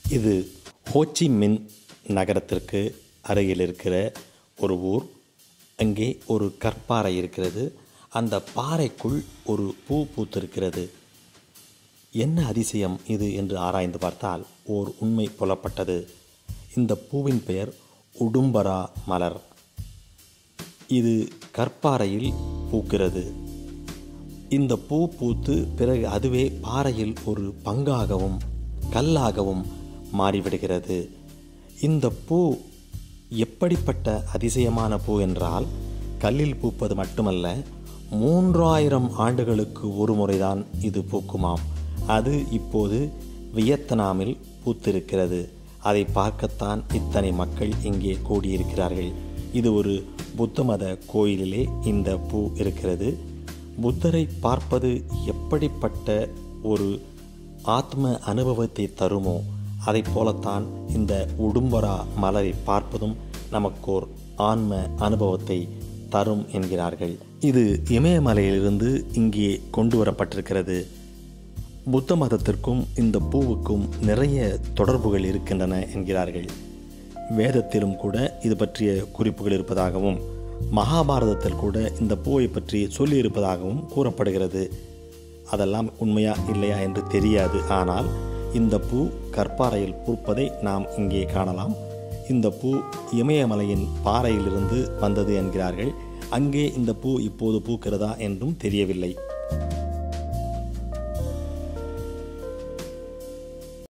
இது ஹோச்சி மின் நகரத்திற்கு அருகில் இருக்கிற ஒரு ஊர் அங்கே ஒரு கற்பாறை இருக்கிறது அந்த பாறைக்குள் ஒரு பூ பூத்திருக்கிறது என்ன அதிசயம் இது என்று ஆராய்ந்து பார்த்தால் ஓர் உண்மை புலப்பட்டது இந்த பூவின் பெயர் உடும்பரா மலர் இது கற்பாறையில் பூக்கிறது இந்த பூ பூத்து பிறகு அதுவே பாறையில் ஒரு பங்காகவும் கல்லாகவும் மாறிவிடுகிறது இந்த பூ எப்படிப்பட்ட அதிசயமான பூ என்றால் கல்லில் பூப்பது மட்டுமல்ல மூன்றாயிரம் ஆண்டுகளுக்கு ஒரு முறைதான் இது பூக்குமாம் அது இப்போது வியட்நாமில் பூத்திருக்கிறது அதை பார்க்கத்தான் இத்தனை மக்கள் இங்கே கூடியிருக்கிறார்கள் இது ஒரு புத்த மத கோயிலிலே இந்த பூ இருக்கிறது புத்தரை பார்ப்பது எப்படிப்பட்ட ஒரு ஆத்ம அனுபவத்தை தருமோ அதை போலத்தான் இந்த உடும்பரா மலரை பார்ப்பதும் நமக்கோர் ஆன்ம அனுபவத்தை தரும் என்கிறார்கள் இது இமயமலையிலிருந்து இங்கே கொண்டு வரப்பட்டிருக்கிறது புத்த மதத்திற்கும் இந்த பூவுக்கும் நிறைய தொடர்புகள் இருக்கின்றன என்கிறார்கள் வேதத்திலும் கூட இது பற்றிய குறிப்புகள் இருப்பதாகவும் மகாபாரதத்தில் கூட இந்த பூவை பற்றி சொல்லியிருப்பதாகவும் கூறப்படுகிறது அதெல்லாம் உண்மையா இல்லையா என்று தெரியாது ஆனால் இந்த பூ கற்பாறையில் பூப்பதை நாம் இங்கே காணலாம் இந்த பூ இமயமலையின் பாறையிலிருந்து வந்தது என்கிறார்கள் அங்கே இந்த பூ இப்போது பூக்கிறதா என்றும் தெரியவில்லை